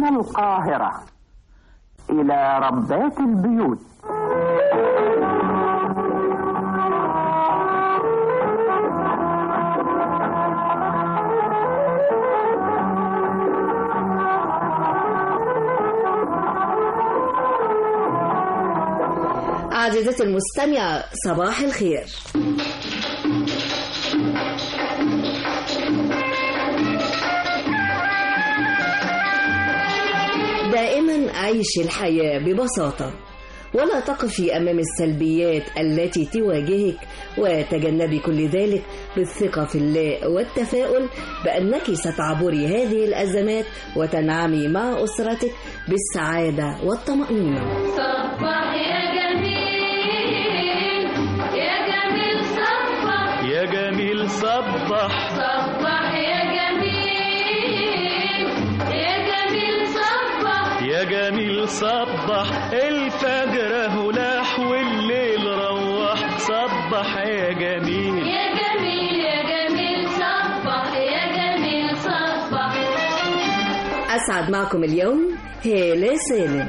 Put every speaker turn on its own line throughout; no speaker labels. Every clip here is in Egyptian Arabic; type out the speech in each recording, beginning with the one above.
من القاهرة إلى ربات البيوت
عزيزتي المستمعة صباح الخير دائما عيش الحياة ببساطة ولا تقفي أمام السلبيات التي تواجهك وتجنبي كل ذلك بالثقة في الله والتفاؤل بأنك ستعبري هذه الأزمات وتنعمي مع أسرتك بالسعادة والطمأنينة
صبح يا جميل يا جميل صبح
يا جميل صبح
صبح يا جميل يا جميل صبح
يا جميل صبح الفجر هلاح والليل روح صبح يا جميل
يا جميل يا جميل صبح يا جميل صبح
أسعد معكم اليوم هالة سالم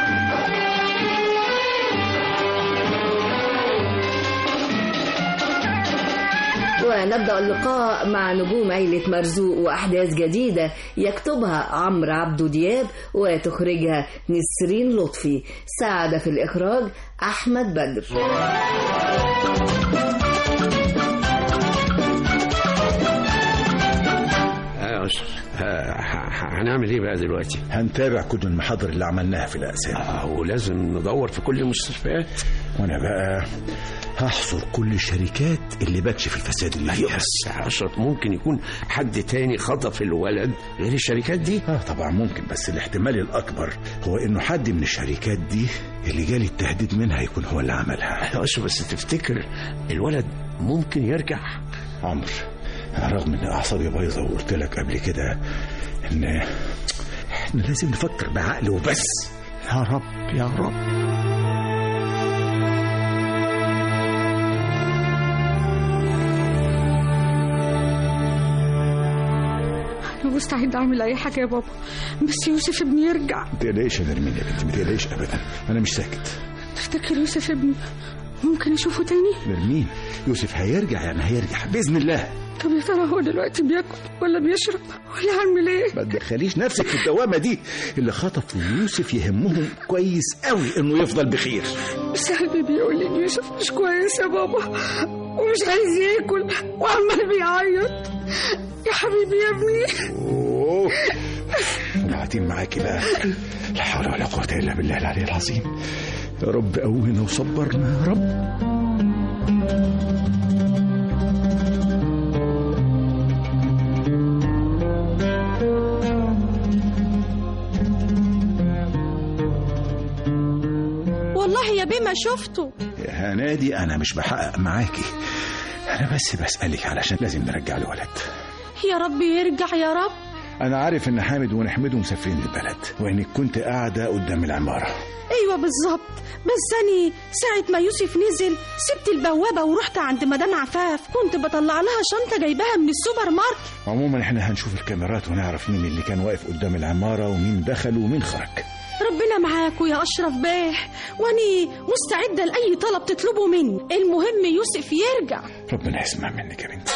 ونبدأ اللقاء مع نجوم عيلة مرزوق وأحداث جديدة يكتبها عمرو عبدو دياب وتخرجها نسرين لطفي ساعد في الإخراج أحمد بدر
آه، ه- ه- هنعمل ايه بقى دلوقتي؟
هنتابع كل المحاضر اللي عملناها في الأقسام
آه، ولازم ندور في كل المستشفيات
وأنا بقى هحصر كل الشركات اللي بكشف الفساد اللي
ايوه
فيها
بس يا اشرف ممكن يكون حد تاني خطف الولد غير الشركات دي
اه طبعا ممكن بس الاحتمال الأكبر هو إنه حد من الشركات دي اللي جالي التهديد منها يكون هو اللي عملها
يا اشرف بس تفتكر الولد ممكن يرجع
عمرو رغم إن أعصابي بايظة وقلت لك قبل كده إن إحنا لازم نفكر بعقل وبس
يا رب يا رب
أنا مستعد أعمل أي حاجة يا بابا بس يوسف ابني يرجع
ما تقلقيش يا نرمين يا بنتي ما تقلقيش أبدا أنا مش ساكت
تفتكر يوسف ابني ممكن أشوفه تاني
نرمين يوسف هيرجع يعني هيرجع بإذن الله
طب يا ترى هو دلوقتي بياكل ولا بيشرب ولا عامل إيه
ما تدخليش نفسك في الدوامه دي اللي خطفوا يوسف يهمهم كويس قوي انه يفضل بخير
بس قلبي بيقول لي إن يوسف مش كويس يا بابا ومش عايز ياكل وعمال بيعيط يا حبيبي يا ابني
اوه وبعدين معاكي بقى لا حول ولا قوه الا بالله العلي العظيم يا رب قوينا وصبرنا يا رب
والله يا بيه ما شفته
يا هنادي انا مش بحقق معاكي انا بس بسالك علشان لازم نرجع الولد
يا رب يرجع يا رب
انا عارف ان حامد ونحمده مسافرين البلد وانك كنت قاعده قدام العماره
ايوه بالظبط بس انا ساعة ما يوسف نزل سبت البوابة ورحت عند مدام عفاف كنت بطلع لها شنطة جايباها من السوبر ماركت
عموما احنا هنشوف الكاميرات ونعرف مين اللي كان واقف قدام العماره ومين دخل ومين خرج
ربنا معاكوا يا اشرف باه واني مستعدة لأي طلب تطلبه مني المهم يوسف يرجع
ربنا يسمع منك يا بنتي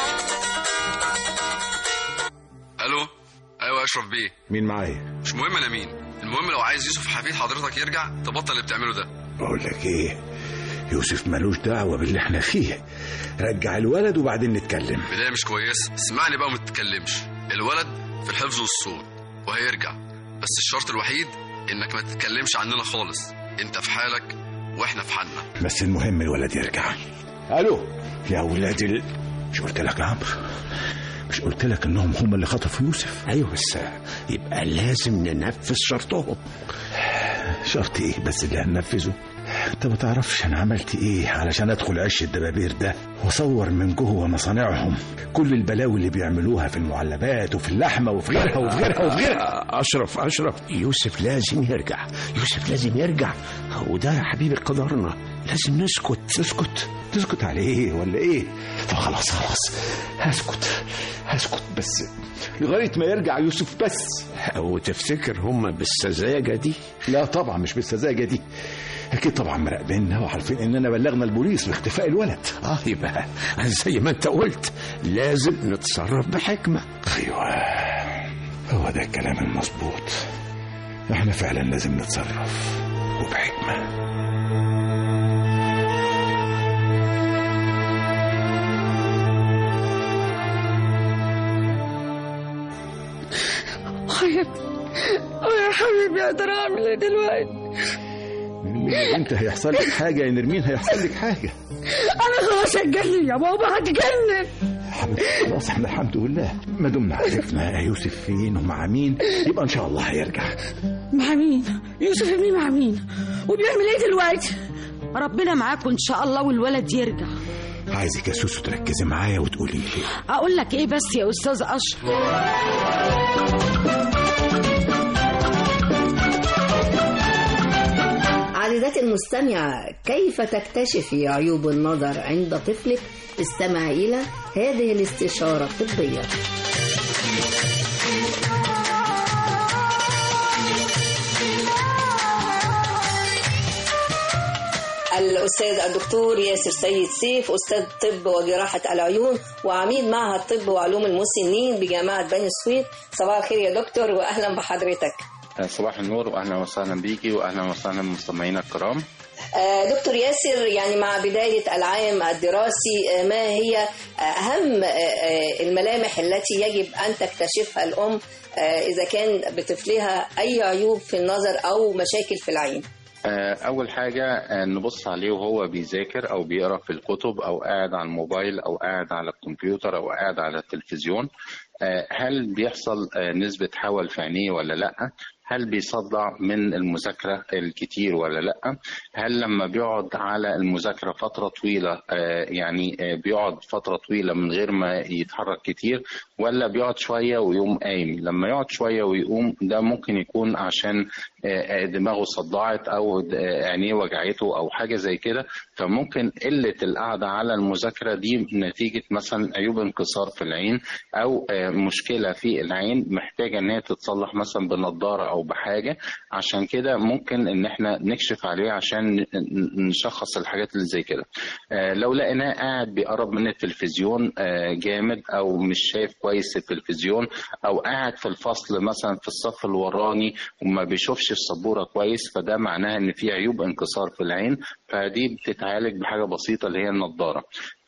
الو ايوه اشرف بيه
مين معايا
مش مهم انا مين المهم لو عايز يوسف حفيد حضرتك يرجع تبطل اللي بتعمله ده
بقول لك ايه يوسف ملوش دعوه باللي احنا فيه رجع الولد وبعدين نتكلم
بدايه مش كويس اسمعني بقى وما تتكلمش الولد في الحفظ والصون وهيرجع بس الشرط الوحيد انك ما تتكلمش عننا خالص انت في حالك واحنا في حالنا
بس المهم الولد يرجع الو يا ولاد ال... مش قلت لك يا عمرو مش قلت لك انهم هم اللي خطفوا يوسف
ايوه بس يبقى لازم ننفذ شرطهم
شرط ايه بس اللي هننفذه انت ما تعرفش انا عملت ايه علشان ادخل عش الدبابير ده واصور من جوه مصانعهم كل البلاوي اللي بيعملوها في المعلبات وفي اللحمه وفي غيرها وفي غيرها وفي غيرها
اشرف اشرف يوسف لازم يرجع يوسف لازم يرجع وده يا حبيبي قدرنا لازم نسكت
تسكت تسكت على ايه ولا ايه طب خلاص خلاص هسكت هسكت بس لغايه ما يرجع يوسف بس
وتفتكر هم بالسذاجه دي
لا طبعا مش بالسذاجه دي اكيد طبعا مراقبيننا وعارفين اننا بلغنا البوليس باختفاء الولد
اه يبقى زي ما انت قلت لازم نتصرف بحكمه
ايوه هو ده الكلام المظبوط احنا فعلا لازم نتصرف وبحكمه
حبيبي يا حبيبي اقدر اعمل ايه دلوقتي
انت هيحصل لك حاجه يا نرمين هيحصل لك حاجه
انا خلاص هتجنن يا بابا هتجنن
حبيبتي خلاص احنا الحمد لله ما دمنا عرفنا يوسف فين ومع مين يبقى ان شاء الله هيرجع
مع مين يوسف ابني مع مين وبيعمل ايه دلوقتي
ربنا معاكم ان شاء الله والولد يرجع
عايزك يا سوسو تركزي معايا وتقولي لي
اقول لك ايه بس يا استاذ اشرف
عزيزتي المستمعة كيف تكتشفي عيوب النظر عند طفلك استمع إلى هذه الاستشارة الطبية الأستاذ الدكتور ياسر سيد سيف أستاذ طب وجراحة العيون وعميد معهد طب وعلوم المسنين بجامعة بني سويف صباح الخير يا دكتور وأهلا بحضرتك
صباح النور واهلا وسهلا بيكي واهلا وسهلا بمستمعينا الكرام
آه، دكتور ياسر يعني مع بداية العام الدراسي آه، ما هي أهم آه، آه، الملامح التي يجب أن تكتشفها الأم آه، إذا كان بطفلها أي عيوب في النظر أو مشاكل في العين
آه، اول حاجه آه، نبص عليه وهو بيذاكر او بيقرا في الكتب او قاعد على الموبايل او قاعد على الكمبيوتر او قاعد على التلفزيون آه، هل بيحصل آه، نسبه حول في عينيه ولا لا هل بيصدع من المذاكرة الكتير ولا لأ؟ هل لما بيقعد على المذاكرة فترة طويلة آه، يعني آه، بيقعد فترة طويلة من غير ما يتحرك كتير ولا بيقعد شوية ويقوم قايم؟ لما يقعد شوية ويقوم ده ممكن يكون عشان آه، آه، دماغه صدعت أو د- آه، عينيه وجعته أو حاجة زي كده فممكن قلة القعدة على المذاكرة دي نتيجة مثلا عيوب انكسار في العين أو آه، مشكلة في العين محتاجة إن هي تتصلح مثلا بنضارة أو بحاجة عشان كده ممكن إن إحنا نكشف عليه عشان ن- ن- نشخص الحاجات اللي زي كده آه، لو لقيناه قاعد بيقرب من التلفزيون آه، جامد أو مش شايف كويس التلفزيون أو قاعد في الفصل مثلا في الصف الوراني وما بيشوفش السبورة كويس فده معناه إن في عيوب انكسار في العين فدي بتتعالج بحاجة بسيطة اللي هي النضارة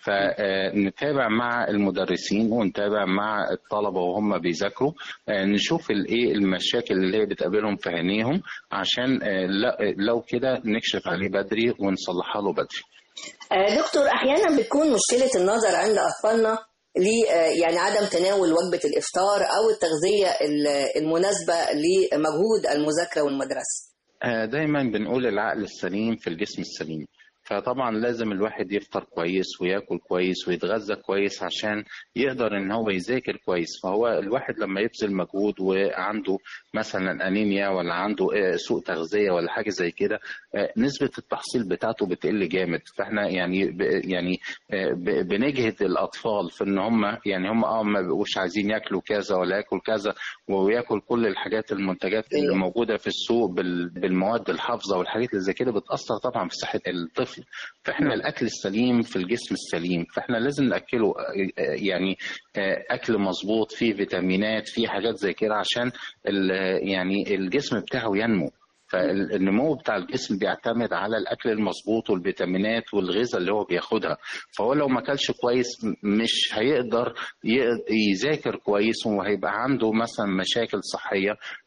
فنتابع مع المدرسين ونتابع مع الطلبة وهم بيذاكروا آه، نشوف الايه المشاكل اللي هي بتقابلهم في عينيهم عشان آه، لا- لو كده نكشف عليه بدري ونصلحها له بدري
آه، دكتور أحيانا بتكون مشكلة النظر عند أطفالنا ل آه، يعني عدم تناول وجبة الإفطار أو التغذية ال- المناسبة لمجهود المذاكرة والمدرسة
آه، دايما بنقول العقل السليم في الجسم السليم فطبعا لازم الواحد يفطر كويس وياكل كويس ويتغذى كويس عشان يقدر ان هو يذاكر كويس فهو الواحد لما يبذل مجهود وعنده مثلا انيميا ولا عنده آه، سوء تغذيه ولا حاجه زي كده آه، نسبه التحصيل بتاعته بتقل جامد فاحنا يعني ب- يعني آه، ب- بنجهد الاطفال في ان هم يعني هم اه ما بيبقوش عايزين ياكلوا كذا ولا ياكل كذا وياكل كل الحاجات المنتجات اللي موجوده في السوق بال- بالمواد الحافظه والحاجات اللي زي كده بتاثر طبعا في صحه الطفل فاحنا الاكل السليم في الجسم السليم فاحنا لازم ناكله آه، آه، يعني آه، اكل مظبوط فيه فيتامينات فيه حاجات زي كده عشان ال- يعني الجسم بتاعه ينمو فالنمو بتاع الجسم بيعتمد على الاكل المظبوط والفيتامينات والغذاء اللي هو بياخدها فهو لو ما اكلش كويس م- مش هيقدر ي- يذاكر كويس وهيبقى عنده مثلا مشاكل صحيه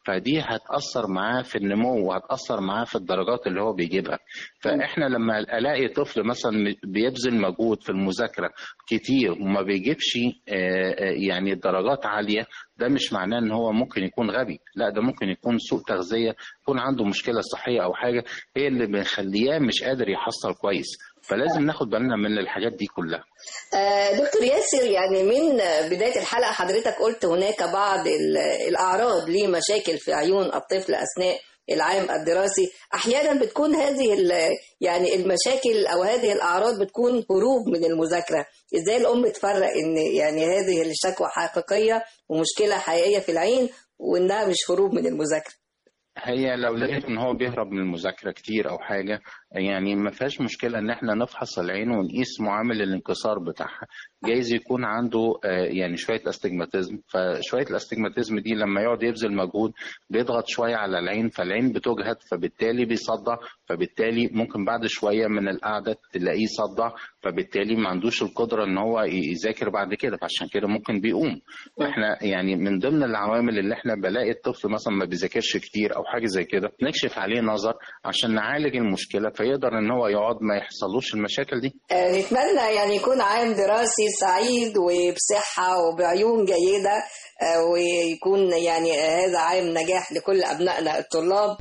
فدي هتاثر معاه في النمو وهتاثر معاه في الدرجات اللي هو بيجيبها فاحنا لما الاقي طفل مثلا بيبذل مجهود في المذاكره كتير وما بيجيبش آه، آه، يعني درجات عاليه ده مش معناه ان هو ممكن يكون غبي لا ده ممكن يكون سوء تغذيه يكون عنده مشكله صحيه او حاجه هي اللي مخلياه مش قادر يحصل كويس فلازم ناخد بالنا من الحاجات دي كلها
آه، دكتور ياسر يعني من بداية الحلقة حضرتك قلت هناك بعض ال- الأعراض لمشاكل في عيون الطفل أثناء العام الدراسي أحيانا بتكون هذه ال- يعني المشاكل أو هذه الأعراض بتكون هروب من المذاكرة إزاي الأم تفرق إن يعني هذه الشكوى حقيقية ومشكلة حقيقية في العين وإنها مش هروب من المذاكرة
هي لو لقيت ان هو بيهرب من المذاكره كتير او حاجه يعني ما فيهاش مشكله ان احنا نفحص العين ونقيس معامل الانكسار بتاعها جايز يكون عنده آه، يعني شويه استجماتيزم فشويه الاستجماتيزم دي لما يقعد يبذل مجهود بيضغط شويه على العين فالعين بتجهد فبالتالي بيصدع فبالتالي ممكن بعد شويه من القعده تلاقيه صدع فبالتالي ما عندوش القدره ان هو يذاكر بعد كده فعشان كده ممكن بيقوم احنا يعني من ضمن العوامل اللي احنا بلاقي الطفل مثلا ما بيذاكرش كتير او حاجه زي كده نكشف عليه نظر عشان نعالج المشكله فيقدر ان هو يقعد ما يحصلوش المشاكل دي
آه، نتمنى يعني يكون عام دراسي سعيد وبصحة وبعيون جيدة آه، ويكون يعني هذا عام نجاح لكل أبنائنا الطلاب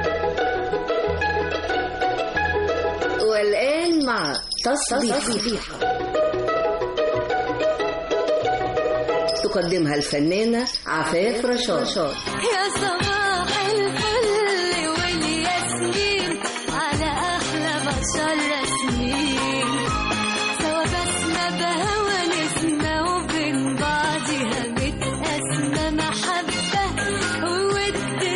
والآن مع تصبيحة تقدمها الفنانة عفاف رشاد
يا صباح الفل والياسمين على أحلى بشر رسمين سوا بسمة بهوى نسمة وبين بعضها متقسمة محبة وود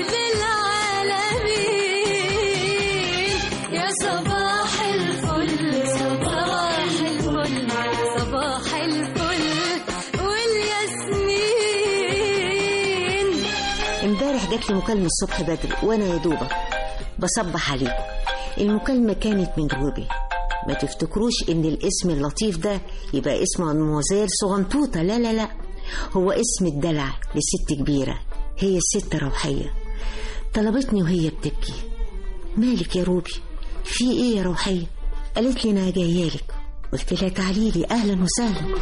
للعالمين يا صباح الفل صباح الفل صباح الفل والياسمين
امبارح جات لي مكالمة الصبح بدري وانا يا دوبك بصبح عليكم المكالمة كانت من روبي ما تفتكروش ان الاسم اللطيف ده يبقى اسم مدموزيل صغنطوطة لا لا لا هو اسم الدلع لست كبيرة هي الست روحية طلبتني وهي بتبكي مالك يا روبي في ايه يا روحية قالت لي انا جايه لك قلت لها تعالي لي اهلا وسهلا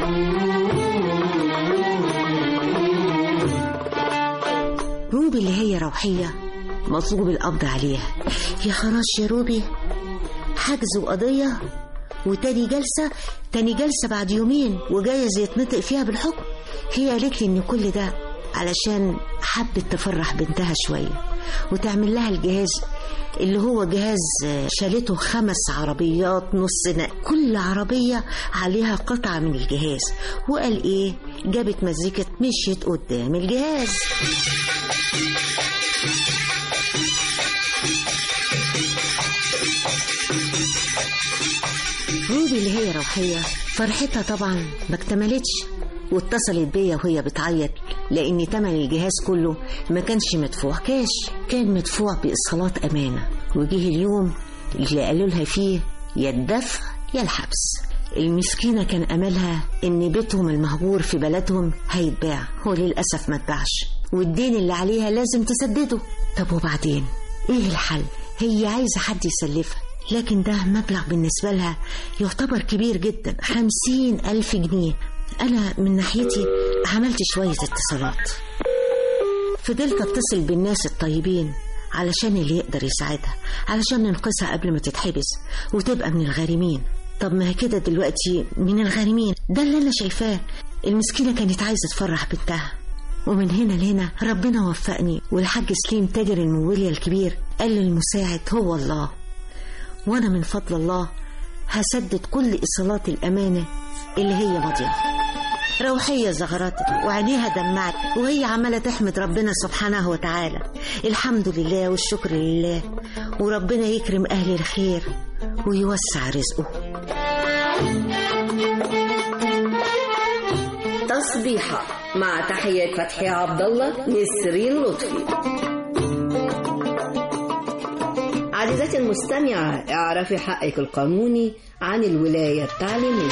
روبي اللي هي روحية مطلوب القبض عليها يا خلاص يا روبي حجز وقضية وتاني جلسة تاني جلسة بعد يومين وجايز يتنطق فيها بالحكم هي قالت لي ان كل ده علشان حبت تفرح بنتها شوية وتعمل لها الجهاز اللي هو جهاز شالته خمس عربيات نص نقل كل عربية عليها قطعة من الجهاز وقال ايه جابت مزيكة مشيت قدام الجهاز روبي اللي هي روحية فرحتها طبعا ما اكتملتش واتصلت بيا وهي بتعيط لان تمن الجهاز كله ما كانش مدفوع كاش كان مدفوع بايصالات امانه وجه اليوم اللي قالوا لها فيه يا الدفع يا الحبس المسكينة كان أملها إن بيتهم المهجور في بلدهم هيتباع وللأسف ما اتباعش والدين اللي عليها لازم تسدده طب وبعدين إيه الحل؟ هي عايزة حد يسلفها لكن ده مبلغ بالنسبة لها يعتبر كبير جدا خمسين ألف جنيه أنا من ناحيتي عملت شوية اتصالات فضلت أتصل بالناس الطيبين علشان اللي يقدر يساعدها علشان ننقذها قبل ما تتحبس وتبقى من الغارمين طب ما هي كده دلوقتي من الغارمين ده اللي أنا شايفاه المسكينة كانت عايزة تفرح بنتها ومن هنا لهنا ربنا وفقني والحاج سليم تاجر الموبيليا الكبير قال للمساعد هو الله وأنا من فضل الله هسدد كل إيصالات الأمانة اللي هي ماضية روحية زغرتت وعينيها دمعت وهي عمالة تحمد ربنا سبحانه وتعالى الحمد لله والشكر لله وربنا يكرم أهل الخير ويوسع رزقه
تصبيحة مع تحيات فتحي عبد الله نسرين لطفي عزيزتي المستمعة اعرفي حقك القانوني عن الولاية التعليمية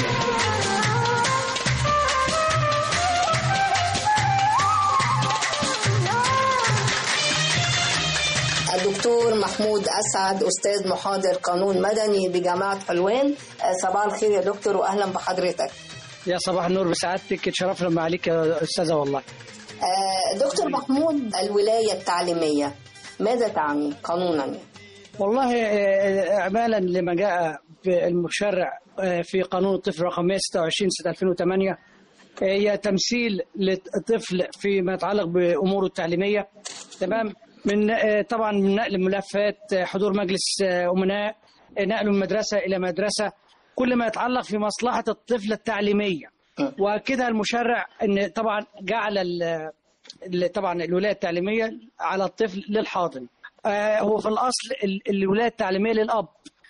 الدكتور محمود أسعد أستاذ محاضر قانون مدني بجامعة حلوان آه، صباح الخير يا دكتور وأهلا بحضرتك
يا صباح النور بسعادتك اتشرفنا معاليك يا استاذه والله
آه، دكتور محمود الولاية التعليمية ماذا تعني قانونا
والله آه، اعمالا لما جاء في المشرع آه، في قانون الطفل رقم 126 سنه 2008 آه، هي تمثيل للطفل فيما يتعلق باموره التعليميه تمام من آه، طبعا من نقل ملفات آه، حضور مجلس آه، امناء آه، نقله من مدرسه الى مدرسه كل ما يتعلق في مصلحه الطفل التعليميه وكده المشرع ان طبعا جعل ال- ال- طبعا الولايه التعليميه على الطفل للحاضن آه، هو في الاصل ال- الولايه التعليميه للاب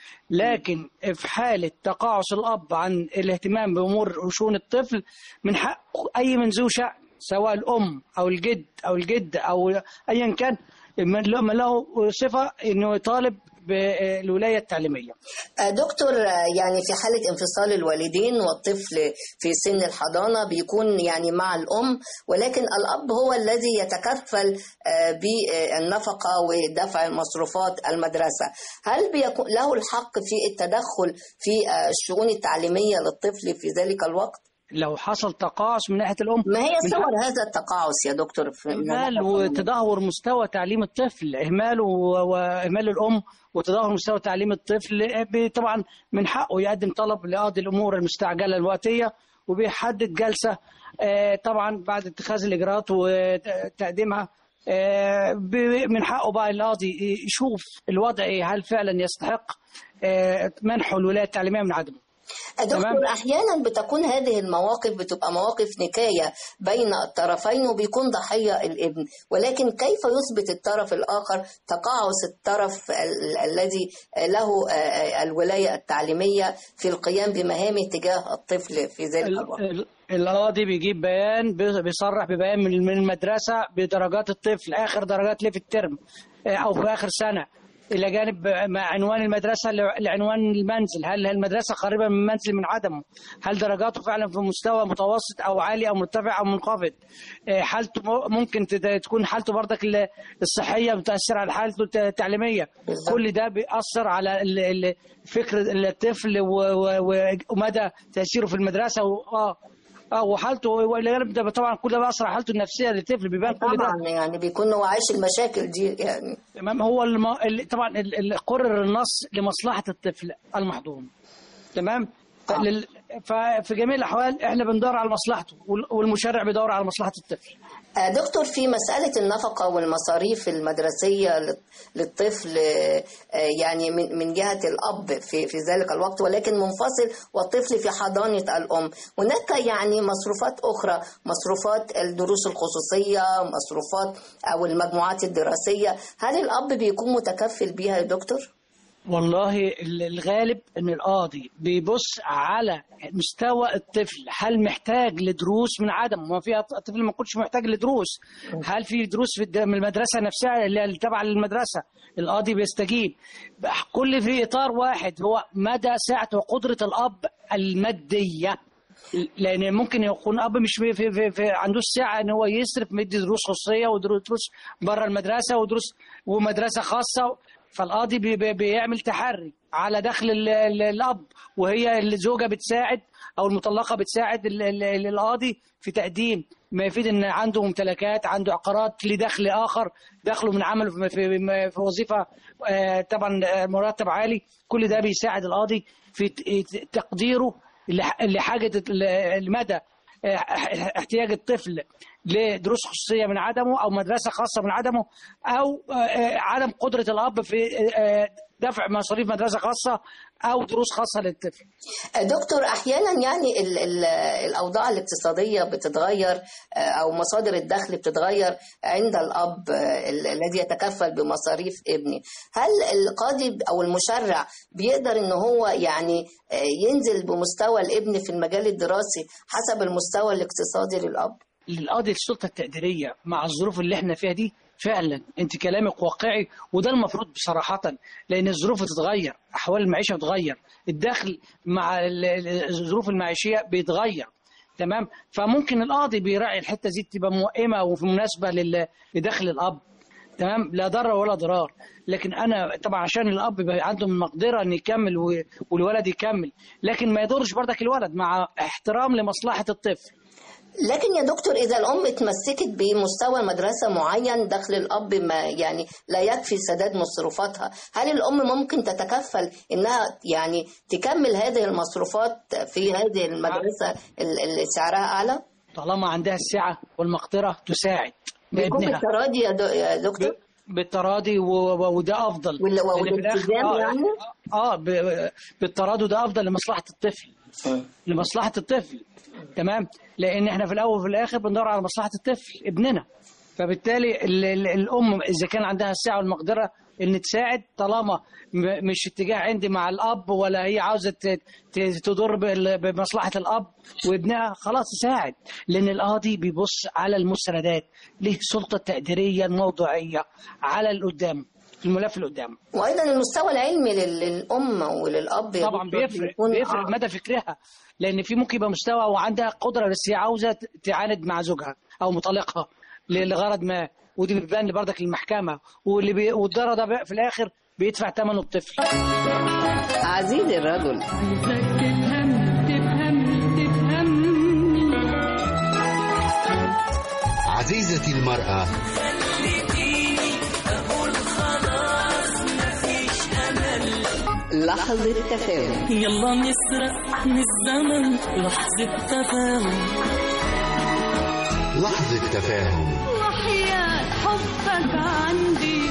لكن في حالة تقاعس الأب عن الاهتمام بأمور وشؤون الطفل من حق أي من ذو شأن سواء الأم أو الجد أو الجد أو أيا كان من له- من له صفة إنه يطالب بالولاية التعليمية
آه، دكتور آه، يعني في حالة انفصال الوالدين والطفل في سن الحضانة بيكون يعني مع الأم ولكن الأب هو الذي يتكفل آه، بالنفقة ودفع مصروفات المدرسة هل بيكون له الحق في التدخل في آه، الشؤون التعليمية للطفل في ذلك الوقت؟
لو حصل تقاعس من ناحية الأم
ما هي
من
صور
حق-
هذا التقاعس يا دكتور في من
إهمال
الناحية القانونية؟
وتدهور مستوى تعليم الطفل إهماله و- وإهمال الأم وتدهور مستوى تعليم الطفل ب- طبعا من حقه يقدم طلب لقاضي الأمور المستعجلة الوقتية وبيحدد جلسة آه، طبعا بعد اتخاذ الإجراءات وتقديمها آه، ب- من حقه بقى القاضي يشوف الوضع إيه هل فعلا يستحق آه، منحه الولاية التعليمية من عدمه
دكتور احيانا بتكون هذه المواقف بتبقى مواقف نكايه بين الطرفين وبيكون ضحيه الابن ولكن كيف يثبت الطرف الاخر تقاعس الطرف ال- الذي له آه، الولايه التعليميه في القيام بمهامه تجاه الطفل في ذلك الوقت
ال- القاضي بيجيب بيان بي- بيصرح ببيان من من المدرسه بدرجات الطفل اخر درجات ليه في الترم آه، او في اخر سنه الى جانب مع عنوان المدرسه لع- لعنوان المنزل هل المدرسه قريبه من المنزل من عدمه هل درجاته فعلا في مستوى متوسط او عالي او مرتفع او منخفض آه، حالته م- ممكن تت- تكون حالته برضك ال- الصحيه بتاثر على حالته الت- التعليميه كل ده بيأثر على ال- ال- فكر الطفل و- و- و- ومدى تاثيره في المدرسه و- اه اه وحالته والى جانب ده طبعا كل ده بيأثر على حالته النفسيه للطفل بيبان كل ده
طبعا يعني بيكون هو عايش المشاكل دي يعني
تمام هو الم... ال- طبعا ال- ال- قرر النص لمصلحه الطفل المحظوظ تمام فلل... ففي جميع الاحوال احنا بندور على مصلحته وال- والمشرع بيدور على مصلحه الطفل
آه، دكتور في مسألة النفقة والمصاريف المدرسية لل- للطفل آه، آه، يعني من من جهة الأب في في ذلك الوقت ولكن منفصل والطفل في حضانة الأم هناك يعني مصروفات أخرى مصروفات الدروس الخصوصية مصروفات أو المجموعات الدراسية هل الأب بيكون متكفل بيها يا دكتور؟
والله ال- الغالب ان القاضي بيبص على مستوى الطفل هل محتاج لدروس من عدم ما في الطفل ما يكونش محتاج لدروس هل في دروس في الد- من المدرسه نفسها اللي اللي تابعه للمدرسه القاضي بيستجيب كل في اطار واحد هو مدى سعه وقدره الاب الماديه لان ممكن يكون اب مش في في في, في عندوش سعه ان هو يصرف مدي دروس خصوصيه ودروس بره المدرسه ودروس ومدرسه خاصه فالقاضي بي بي بيعمل تحري على دخل ال- ال- الاب وهي الزوجه بتساعد او المطلقه بتساعد ال- ال- القاضي في تقديم ما يفيد ان عنده ممتلكات عنده عقارات ليه دخل اخر دخله من عمله في, في, في وظيفه آه، طبعا آه، مرتب عالي كل ده بيساعد القاضي في ت- تقديره لح- لحاجه ال- لمدى آه، احتياج الطفل لدروس خصوصيه من عدمه او مدرسه خاصه من عدمه او آه، آه، عدم قدره الاب في آه، دفع مصاريف مدرسه خاصه او دروس خاصه للطفل
دكتور احيانا يعني ال ال الاوضاع الاقتصاديه بتتغير آه، او مصادر الدخل بتتغير عند الاب آه، ال- الذي يتكفل بمصاريف ابنه هل القاضي او المشرع بيقدر ان هو يعني آه، ينزل بمستوى الابن في المجال الدراسي حسب المستوى الاقتصادي للاب
للقاضي السلطه التقديريه مع الظروف اللي احنا فيها دي فعلا انت كلامك واقعي وده المفروض بصراحه لان الظروف بتتغير احوال المعيشه بتتغير الدخل مع ال- ال- الظروف المعيشيه بيتغير تمام فممكن القاضي بيراعي الحته دي تبقى موائمه وفي مناسبه لل- لدخل الاب تمام لا ضرر ولا ضرار لكن انا طبعا عشان الاب يبقى عنده المقدره ان يكمل و- والولد يكمل لكن ما يضرش برضك الولد مع احترام لمصلحه الطفل
لكن يا دكتور إذا الأم اتمسكت بمستوى مدرسة معين دخل الأب ما يعني لا يكفي سداد مصروفاتها هل الأم ممكن تتكفل إنها يعني تكمل هذه المصروفات في هذه المدرسة ال- اللي سعرها أعلى؟
طالما عندها السعه والمقدره تساعد
بيكون
بابنها
بالتراضي يا دو- يا دكتور؟
بالتراضي و- و- وده افضل
وال-
لأن في
والالتزام
الآخر- آه،
يعني؟
اه ب- بالتراضي ده افضل لمصلحه الطفل لمصلحه الطفل تمام لان احنا في الاول وفي الاخر بندور على مصلحه الطفل ابننا فبالتالي ال- ال- الام اذا كان عندها السعه والمقدره ان تساعد طالما م- مش اتجاه عندي مع الاب ولا هي عاوزه ت- ت- تضر بال- بمصلحه الاب وابنها خلاص تساعد لان القاضي بيبص على المستندات ليه سلطه تقديريه موضوعيه على اللي قدامه الملف اللي قدامه
وأيضا المستوى العلمي لل- للأم وللأب يا
طبعا
دكتور
بيفرق
بيكون-
بيفرق
آه.
مدى فكرها لان في ممكن يبقى مستوى وعندها قدره بس هي عاوزه ت- تعاند مع زوجها او مطلقها ل- لغرض ما ودي بتبان بردك للمحكمه واللي بي... والضرر ده بقى في الاخر بيدفع ثمنه الطفل
عزيزي الرجل
عزيزتي المرأة
لحظة تفاهم
يلا نسرق من الزمن لحظة تفاهم
لحظة تفاهم
وحياة حبك عندي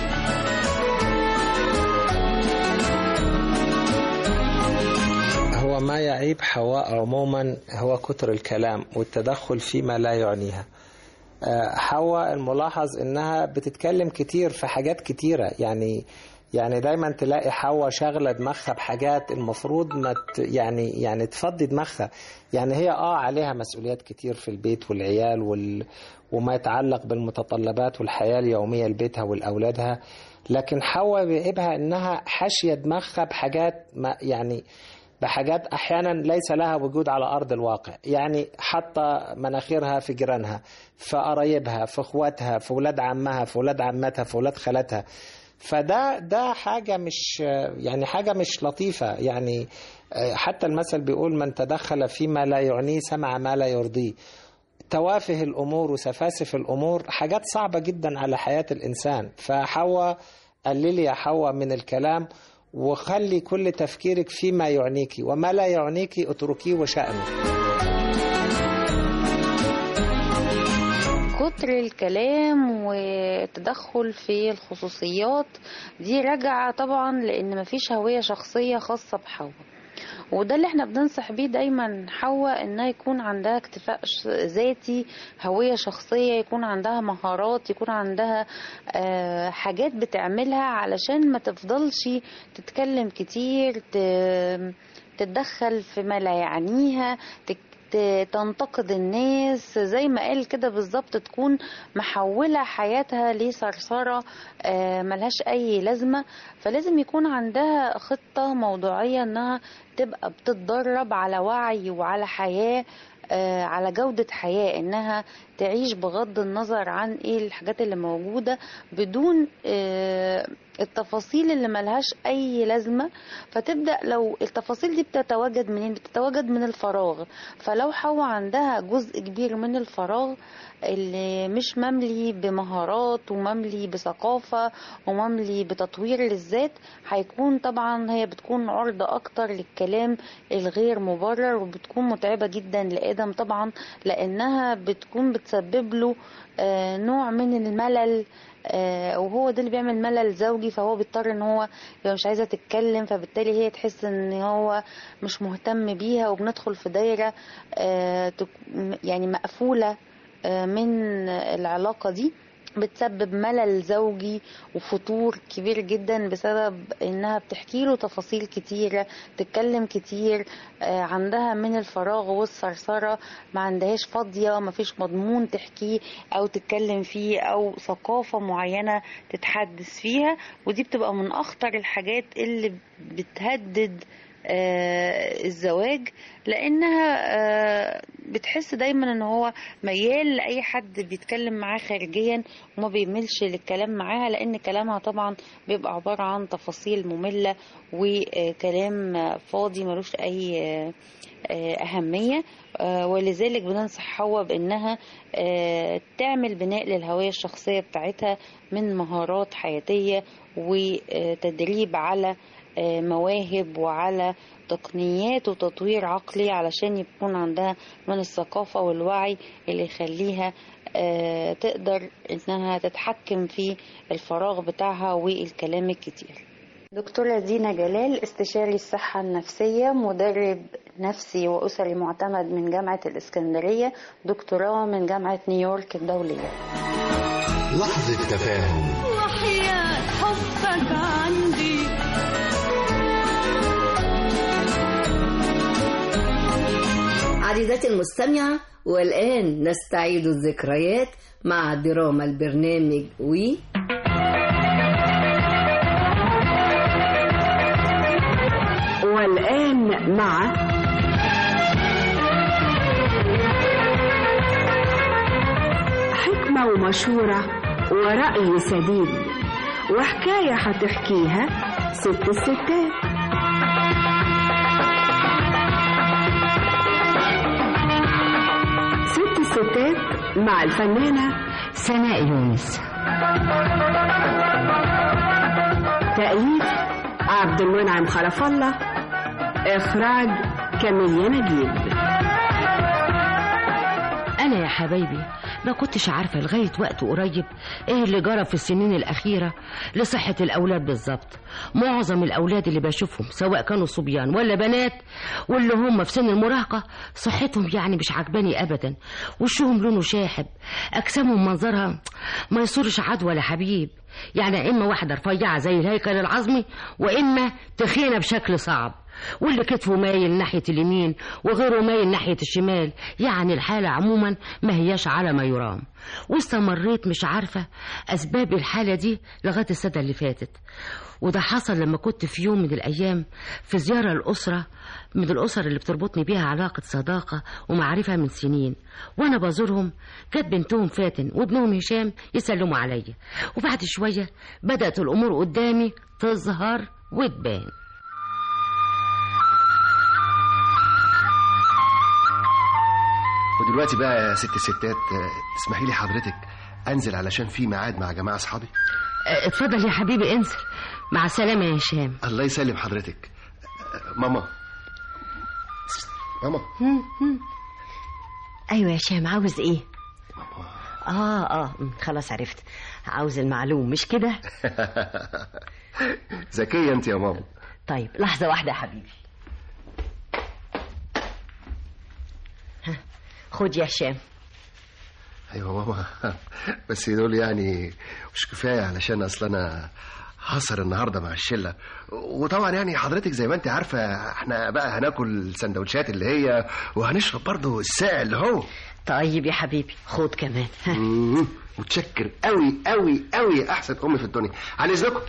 هو ما يعيب حواء عموما هو كتر الكلام والتدخل فيما لا يعنيها آه، حواء الملاحظ انها بتتكلم كتير في حاجات كتيرة يعني يعني دايما تلاقي حواء شاغلة دماغها بحاجات المفروض ما ت- يعني يعني تفضي دماغها يعني هي اه عليها مسؤوليات كتير في البيت والعيال وال وما يتعلق بالمتطلبات والحياة اليومية لبيتها ولأولادها لكن حواء بيعيبها انها حاشية دماغها بحاجات ما يعني بحاجات احيانا ليس لها وجود على ارض الواقع يعني حاطه مناخيرها في جيرانها في قرايبها في اخواتها في ولاد عمها في ولاد عمتها في ولاد خالتها فده ده حاجه مش يعني حاجه مش لطيفه يعني آه، حتى المثل بيقول من تدخل فيما لا يعنيه سمع ما لا يرضيه توافه الامور وسفاسف الامور حاجات صعبه جدا على حياه الانسان فحواء قللي يا حواء من الكلام وخلي كل تفكيرك فيما يعنيك وما لا يعنيك اتركيه وشأنه
كتر الكلام والتدخل في الخصوصيات دي راجعة طبعا لأن مفيش هوية شخصية خاصة بحواء وده اللي احنا بننصح بيه دايما حواء انها يكون عندها اكتفاء ش- ذاتي هوية شخصية يكون عندها مهارات يكون عندها آه، حاجات بتعملها علشان ما تفضلش تتكلم كتير ت- تتدخل فيما لا يعنيها تك- ت- تنتقد الناس زي ما قال كده بالظبط تكون محولة حياتها لصرصرة آه، ملهاش أي لازمة فلازم يكون عندها خطة موضوعية إنها تبقى بتتدرب على وعي وعلى حياة آه، على جودة حياة إنها تعيش بغض النظر عن إيه الحاجات اللي موجودة بدون آه، التفاصيل اللي ملهاش أي لازمة فتبدأ لو التفاصيل دي بتتواجد منين بتتواجد من الفراغ فلو حواء عندها جزء كبير من الفراغ اللي مش مملي بمهارات ومملي بثقافة ومملي بتطوير للذات هيكون طبعا هي بتكون عرضة أكتر للكلام الغير مبرر وبتكون متعبة جدا لآدم طبعا لأنها بتكون بتسبب له آه، نوع من الملل آه، وهو ده اللي بيعمل ملل زوجي فهو بيضطر ان هو يبقى مش عايزه تتكلم فبالتالي هي تحس ان هو مش مهتم بيها وبندخل في دايره آه، تك- يعني مقفوله آه، من العلاقه دي بتسبب ملل زوجي وفتور كبير جدا بسبب انها بتحكي له تفاصيل كتيرة تتكلم كتير آه، عندها من الفراغ والثرثرة ما عندهاش فاضية ما فيش مضمون تحكيه او تتكلم فيه او ثقافة معينة تتحدث فيها ودي بتبقى من اخطر الحاجات اللي بتهدد آه، الزواج لانها آه، بتحس دايما ان هو ميال لاي حد بيتكلم معاه خارجيا وما بيملش للكلام معاها لان كلامها طبعا بيبقى عبارة عن تفاصيل مملة وكلام فاضي ملوش اي آه، آه، أهمية آه، ولذلك بننصح حواء بأنها آه، تعمل بناء للهوية الشخصية بتاعتها من مهارات حياتية وتدريب على آه، مواهب وعلى تقنيات وتطوير عقلي علشان يكون عندها من الثقافة والوعي اللي يخليها آه، تقدر انها تتحكم في الفراغ بتاعها والكلام الكتير دكتورة دينا جلال استشاري الصحة النفسية مدرب نفسي وأسري معتمد من جامعة الإسكندرية دكتوراه من جامعة نيويورك الدولية
لحظة تفاهم
وحياة حبك عندي
عزيزتي المستمعة والآن نستعيد الذكريات مع دراما البرنامج وي
والآن مع حكمة ومشورة ورأي سديد وحكاية هتحكيها ست الستات ست الستات مع الفنانة سناء يونس تأليف عبد المنعم خلف الله إخراج كاميليا نجيب
أنا يا حبايبي ما كنتش عارفة لغاية وقت قريب إيه اللي جرى في السنين الأخيرة لصحة الأولاد بالظبط معظم الأولاد اللي بشوفهم سواء كانوا صبيان ولا بنات واللي هم في سن المراهقة صحتهم يعني مش عجباني أبدا وشهم لونه شاحب أجسامهم منظرها ما يصورش عدوى ولا حبيب يعني إما واحدة رفيعة زي الهيكل العظمي وإما تخينة بشكل صعب واللي كتفه مايل ناحية اليمين وغيره مايل ناحية الشمال يعني الحالة عموما ما هياش على ما يرام واستمريت مش عارفة أسباب الحالة دي لغاية السنة اللي فاتت وده حصل لما كنت في يوم من الأيام في زيارة الأسرة من الأسر اللي بتربطني بيها علاقة صداقة ومعرفة من سنين وأنا بزورهم جت بنتهم فاتن وابنهم هشام يسلموا عليا وبعد شوية بدأت الأمور قدامي تظهر وتبان
ودلوقتي بقى يا ست الستات آه، تسمحي لي حضرتك انزل علشان في ميعاد مع جماعه اصحابي
اه، اتفضل يا حبيبي انزل مع السلامة يا هشام
الله يسلم حضرتك آه، ماما ماما
ايوه يا هشام عاوز ايه اه اه م، خلاص عرفت عاوز المعلوم مش كده
ذكيه انت يا ماما
طيب لحظه واحده يا حبيبي ها، خد يا هشام
ايوه ماما بس دول يعني مش كفايه علشان اصل انا هسهر النهارده مع الشله وطبعا يعني حضرتك زي ما انت عارفه احنا بقى هناكل السندوتشات اللي هي وهنشرب برضو الساعة اللي هو
طيب يا حبيبي خد كمان
مم، متشكر قوي قوي قوي يا احسن ام في الدنيا عن اذنكم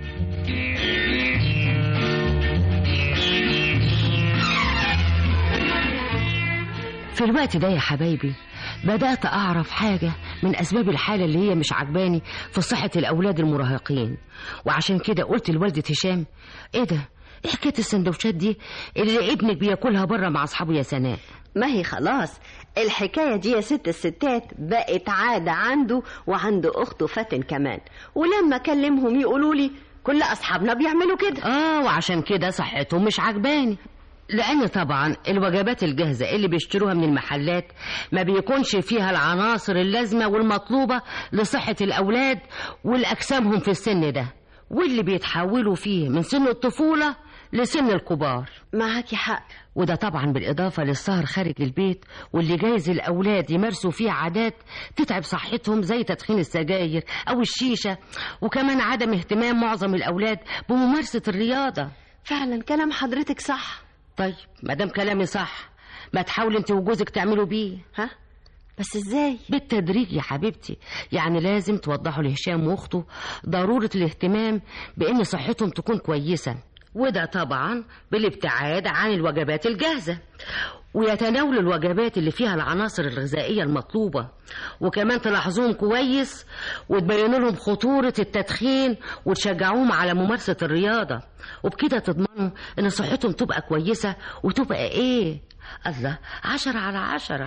في الوقت ده يا حبايبي بدأت أعرف حاجة من أسباب الحالة اللي هي مش عجباني في صحة الأولاد المراهقين وعشان كده قلت لوالدة هشام إيه ده؟ إيه حكاية السندوتشات دي اللي ابنك بياكلها بره مع أصحابه يا سناء؟
ما هي خلاص الحكاية دي يا ست الستات بقت عادة عنده وعند أخته فاتن كمان ولما أكلمهم يقولوا لي كل أصحابنا بيعملوا كده
آه وعشان كده صحتهم مش عجباني لأن طبعا الوجبات الجاهزة اللي بيشتروها من المحلات ما بيكونش فيها العناصر اللازمة والمطلوبة لصحة الأولاد والأجسامهم في السن ده واللي بيتحولوا فيه من سن الطفولة لسن الكبار
معاكي حق
وده طبعا بالإضافة للسهر خارج البيت واللي جايز الأولاد يمارسوا فيه عادات تتعب صحتهم زي تدخين السجاير أو الشيشة وكمان عدم اهتمام معظم الأولاد بممارسة الرياضة
فعلا كلام حضرتك صح
طيب مادام كلامي صح ما تحاول انت وجوزك تعملوا بيه
ها بس ازاي
بالتدريج يا حبيبتي يعني لازم توضحوا لهشام واخته ضرورة الاهتمام بان صحتهم تكون كويسة وده طبعا بالابتعاد عن الوجبات الجاهزة ويتناولوا الوجبات اللي فيها العناصر الغذائية المطلوبة وكمان تلاحظوهم كويس وتبينوا لهم خطورة التدخين وتشجعوهم على ممارسة الرياضة وبكده تضمنوا ان صحتهم تبقى كويسة وتبقى ايه الله عشرة على عشرة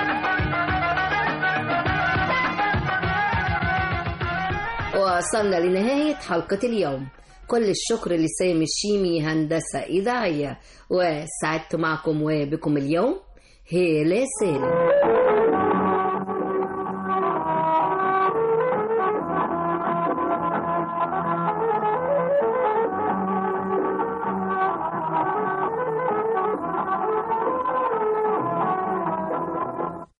وصلنا لنهاية حلقة اليوم كل الشكر لسامي الشيمي هندسة إذاعية وسعدت معكم وبكم اليوم هيلا سالم